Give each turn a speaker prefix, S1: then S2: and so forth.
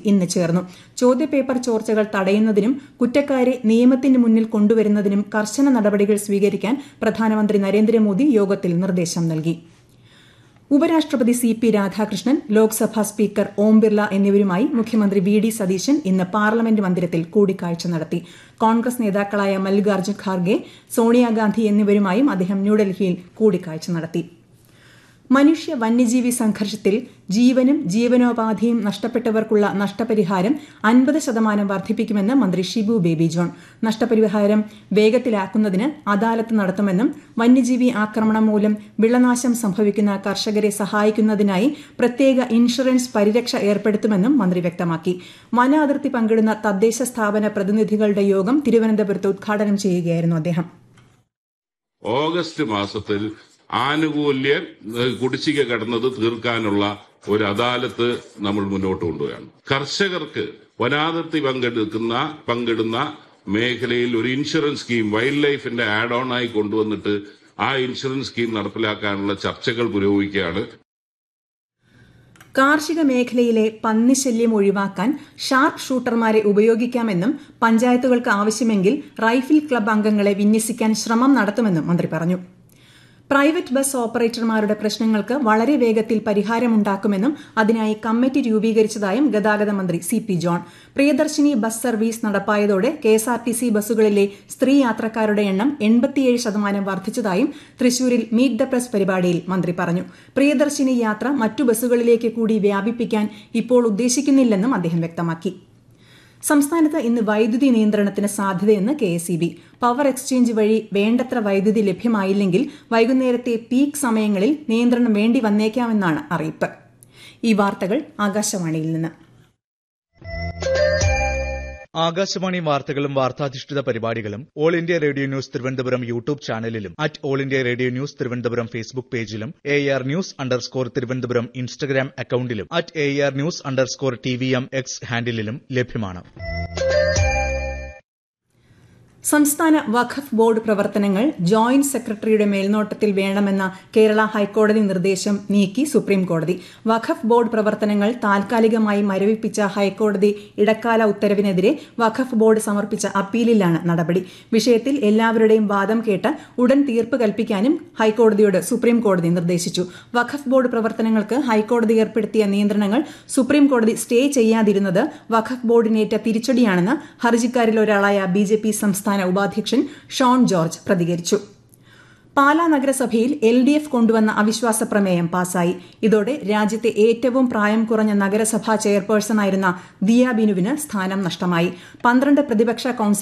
S1: ഇന്ന് ചേർന്നു ചോദ്യപേപ്പർ ചോർച്ചകൾ തടയുന്നതിനും കുറ്റക്കാരെ നിയമത്തിന് മുന്നിൽ കൊണ്ടുവരുന്നതിനും കർശന നടപടികൾ സ്വീകരിക്കാൻ പ്രധാനമന്ത്രി നരേന്ദ്രമോദി യോഗത്തിൽ നിർദ്ദേശം നൽകി ഉപരാഷ്ട്രപതി C P Radhakrishnan Lok Sabha speaker Om Birla എന്നിവരുമായി മുഖ്യമന്ത്രി വി ഡി സതീശൻ ഇന്ന് പാർലമെന്റ് മന്ദിരത്തിൽ കൂടിക്കാഴ്ച നടത്തി കോൺഗ്രസ് നേതാക്കളായ മല്ലികാർജ്ജുൻ ഖാർഗെ സോണിയാഗാന്ധി എന്നിവരുമായും അദ്ദേഹം ന്യൂഡൽഹിയിൽ കൂടിക്കാഴ്ച നടത്തി മനുഷ്യ വന്യജീവി സംഘർഷത്തിൽ ജീവനും ജീവനോപാധിയും നഷ്ടപ്പെട്ടവർക്കുള്ള നഷ്ടപരിഹാരം അൻപത് ശതമാനം വർദ്ധിപ്പിക്കുമെന്ന് മന്ത്രി ഷിബു ബേബി ജോൺ നഷ്ടപരിഹാരം വേഗത്തിലാക്കുന്നതിന് അദാലത്ത് നടത്തുമെന്നും വന്യജീവി ആക്രമണം മൂലം വിളനാശം സംഭവിക്കുന്ന കർഷകരെ സഹായിക്കുന്നതിനായി പ്രത്യേക ഇൻഷുറൻസ് പരിരക്ഷ ഏർപ്പെടുത്തുമെന്നും മന്ത്രി വ്യക്തമാക്കി വന അതിർത്തി പങ്കിടുന്ന തദ്ദേശ സ്ഥാപന പ്രതിനിധികളുടെ യോഗം തിരുവനന്തപുരത്ത് ഉദ്ഘാടനം ചെയ്യുകയായിരുന്നു അദ്ദേഹം
S2: ഓഗസ്റ്റ് മാസത്തിൽ ആനുകൂല്യ കുടിശ്ശിക കടന്നത് തീർക്കാനുള്ള ഒരു അദാലത്ത് നമ്മൾ മുന്നോട്ട് കൊണ്ടുപോവുകയാണ് കർഷകർക്ക് വനാതിർത്തി പങ്കെടുക്കുന്ന പങ്കിടുന്ന മേഖലയിൽ ഒരു ഇൻഷുറൻസ് സ്കീം വൈൽഡ് ലൈഫിന്റെ ആഡ് ഓൺ ആയി കൊണ്ടുവന്നിട്ട് ആ ഇൻഷുറൻസ് സ്കീം നടപ്പിലാക്കാനുള്ള ചർച്ചകൾ പുരോഗമിക്കുകയാണ്
S1: കാർഷിക മേഖലയിലെ പന്നിശല്യം ഒഴിവാക്കാൻ ഷാർപ്പ് ഷൂട്ടർമാരെ ഉപയോഗിക്കാമെന്നും പഞ്ചായത്തുകൾക്ക് ആവശ്യമെങ്കിൽ റൈഫിൾ ക്ലബ് അംഗങ്ങളെ വിന്യസിക്കാൻ ശ്രമം നടത്തുമെന്നും മന്ത്രി പറഞ്ഞു പ്രൈവറ്റ് ബസ് ഓപ്പറേറ്റർമാരുടെ പ്രശ്നങ്ങൾക്ക് വളരെ വേഗത്തിൽ പരിഹാരമുണ്ടാക്കുമെന്നും അതിനായി കമ്മിറ്റി രൂപീകരിച്ചതായും ഗതാഗത മന്ത്രി C P John Priyadarshini bus service നടപ്പായതോടെ കെഎസ്ആർടിസി ബസ്സുകളിലെ സ്ത്രീ യാത്രക്കാരുടെ എണ്ണം എൺപത്തിയേഴ് ശതമാനം വർദ്ധിച്ചതായും തൃശൂരിൽ മീറ്റ് ദ പ്രസ് പരിപാടിയിൽ മന്ത്രി പറഞ്ഞു പ്രിയദർശിനി യാത്ര മറ്റു ബസ്സുകളിലേക്ക് കൂടി വ്യാപിപ്പിക്കാൻ ഇപ്പോൾ ഉദ്ദേശിക്കുന്നില്ലെന്നും അദ്ദേഹം വ്യക്തമാക്കി സംസ്ഥാനത്ത് ഇന്ന് വൈദ്യുതി നിയന്ത്രണത്തിന് സാധ്യതയെന്ന് K S E B power exchange വഴി വേണ്ടത്ര വൈദ്യുതി ലഭ്യമായില്ലെങ്കിൽ വൈകുന്നേരത്തെ പീക്ക് സമയങ്ങളിൽ നിയന്ത്രണം വേണ്ടി വന്നേക്കാമെന്നാണ് അറിയിപ്പ് ഈ വാർത്തകൾ ആകാശവാണിയിൽ നിന്ന്
S3: ആകാശവാണി വാർത്തകളും വാർത്താധിഷ്ഠിത പരിപാടികളും all India radio news Thiruvananthapuram YouTube ചാനലിലും at all India radio news Thiruvananthapuram Facebook പേജിലും A R news underscore Thiruvananthapuram Instagram അക്കൌണ്ടിലും at A R news underscore T V M X ഹാൻഡിലും ലഭ്യമാണ്
S1: സംസ്ഥാന വഖഫ് ബോർഡ് പ്രവർത്തനങ്ങൾ ജോയിന്റ് സെക്രട്ടറിയുടെ മേൽനോട്ടത്തിൽ വേണമെന്ന കേരള ഹൈക്കോടതി നിർദ്ദേശം നീക്കി സുപ്രീംകോടതി വഖഫ് ബോർഡ് പ്രവർത്തനങ്ങൾ താൽക്കാലികമായി മരവിപ്പിച്ച ഹൈക്കോടതി ഇടക്കാല ഉത്തരവിനെതിരെ വഖഫ് ബോർഡ് സമർപ്പിച്ച അപ്പീലിലാണ് നടപടി വിഷയത്തിൽ എല്ലാവരുടെയും വാദം കേട്ട് ഉടൻ തീർപ്പ് കൽപ്പിക്കാനും ഹൈക്കോടതിയോട് സുപ്രീംകോടതി നിർദ്ദേശിച്ചു വഖഫ് ബോർഡ് പ്രവർത്തനങ്ങൾക്ക് ഹൈക്കോടതി ഏർപ്പെടുത്തിയ നിയന്ത്രണങ്ങൾ സുപ്രീംകോടതി സ്റ്റേ ചെയ്യാതിരുന്നത് വഖഫ് ബോർഡിനേറ്റ തിരിച്ചടിയാണെന്ന് ഹർജിക്കാരിൽ ഒരാളായ ബിജെപി സംസ്ഥാന ഉപാധ്യക്ഷൻ ഷോൺ ജോർജ് പ്രതികരിച്ചു പാലാ നഗരസഭയിൽ എൽ ഡി എഫ് കൊണ്ടുവന്ന അവിശ്വാസ പ്രമേയം പാസായി ഇതോടെ രാജ്യത്തെ ഏറ്റവും പ്രായം കുറഞ്ഞ നഗരസഭാ ചെയർപേഴ്സണായിരുന്ന ദിയ ബിനുവിന് സ്ഥാനം നഷ്ടമായി പന്ത്രണ്ട് പ്രതിപക്ഷ കൌൺസിൽ